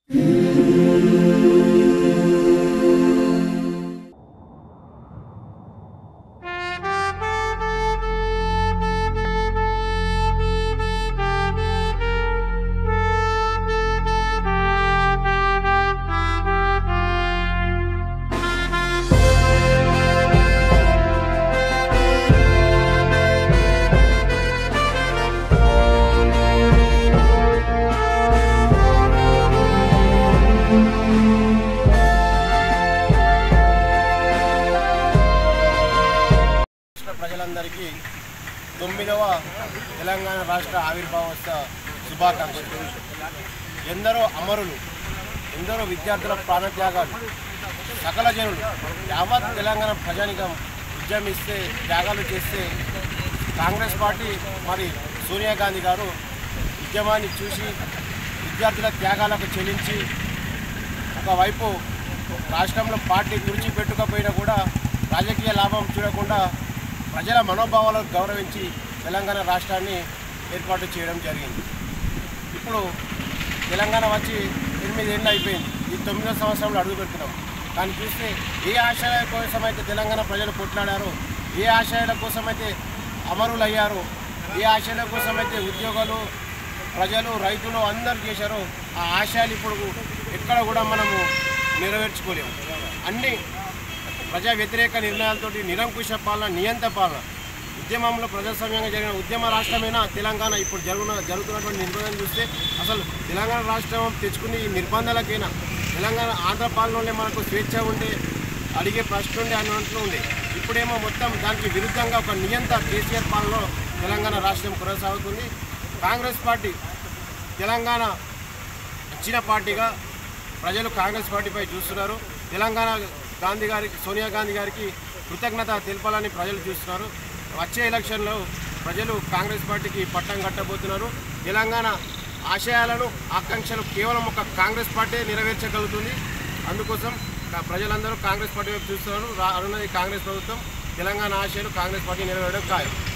రాష్ట్ర ప్రజలందరికీ తొమ్మిదవ తెలంగాణ రాష్ట్ర ఆవిర్భావోత్సవ శుభాకాంక్షలు ఎందరో అమరులు ఎందరో విద్యార్థుల ప్రాణత్యాగాలు సకల జనులు యావత్ తెలంగాణ ప్రజానికం ఉద్యమిస్తే త్యాగాలు చేస్తే కాంగ్రెస్ పార్టీ మరి సోనియా గాంధీ గారు ఉద్యమాన్ని చూసి విద్యార్థుల త్యాగాలకు చెల్లించి ఒకవైపు రాష్ట్రంలో పార్టీ గురించి పెట్టుకపోయినా కూడా రాజకీయ లాభం చూడకుండా ప్రజల మనోభావాలను గౌరవించి తెలంగాణ రాష్ట్రాన్ని ఏర్పాటు చేయడం జరిగింది ఇప్పుడు తెలంగాణ వచ్చి ఎనిమిది ఏళ్ళు అయిపోయింది ఈ తొమ్మిదో సంవత్సరంలో అడుగు పెడుతున్నాం కానీ చూస్తే ఏ ఆశయాల కోసం అయితే తెలంగాణ ప్రజలు కొట్లాడారో ఏ ఆశయాల కోసం అయితే అమరులు అయ్యారో ఏ ఆశయాల కోసం అయితే ఉద్యోగాలు ప్రజలు రైతులు అందరూ చేశారో ఆ ఆశయాలు ఇప్పుడు ఎక్కడ కూడా మనము నెరవేర్చుకోలేము అన్ని ప్రజా వ్యతిరేక నిర్ణయాలతోటి నిరంకుశ పాలన నియంత పాలన ఉద్యమంలో ప్రజాస్వామ్యంగా జరిగిన ఉద్యమ రాష్ట్రమైనా తెలంగాణ ఇప్పుడు జరుగున జరుగుతున్నటువంటి నిర్బంధం చూస్తే అసలు తెలంగాణ రాష్ట్రం తెచ్చుకునే ఈ నిర్బంధాలకైనా తెలంగాణ ఆంధ్ర పాలనలోనే మనకు స్వేచ్ఛ ఉండే అడిగే ప్రశ్న ఉండే అన్నట్లు ఉండే ఇప్పుడేమో మొత్తం దానికి విరుద్ధంగా ఒక నియంత కేసీఆర్ పాలనలో తెలంగాణ రాష్ట్రం కొనసాగుతుంది కాంగ్రెస్ పార్టీ తెలంగాణ ఇచ్చిన పార్టీగా ప్రజలు కాంగ్రెస్ పార్టీపై చూస్తున్నారు తెలంగాణ గాంధీ గారికి సోనియా గాంధీ గారికి కృతజ్ఞత తెలపాలని ప్రజలు చూస్తున్నారు వచ్చే ఎలక్షన్లో ప్రజలు కాంగ్రెస్ పార్టీకి పట్టం కట్టబోతున్నారు తెలంగాణ ఆశయాలను ఆకాంక్షలు కేవలం ఒక కాంగ్రెస్ పార్టీ నెరవేర్చగలుగుతుంది అందుకోసం కా- ప్రజలందరూ కాంగ్రెస్ పార్టీ వైపు చూస్తున్నారు రా- రానున్నది కాంగ్రెస్ ప్రభుత్వం తెలంగాణ ఆశయాలు కాంగ్రెస్ పార్టీ నెరవేరడం ఖాయం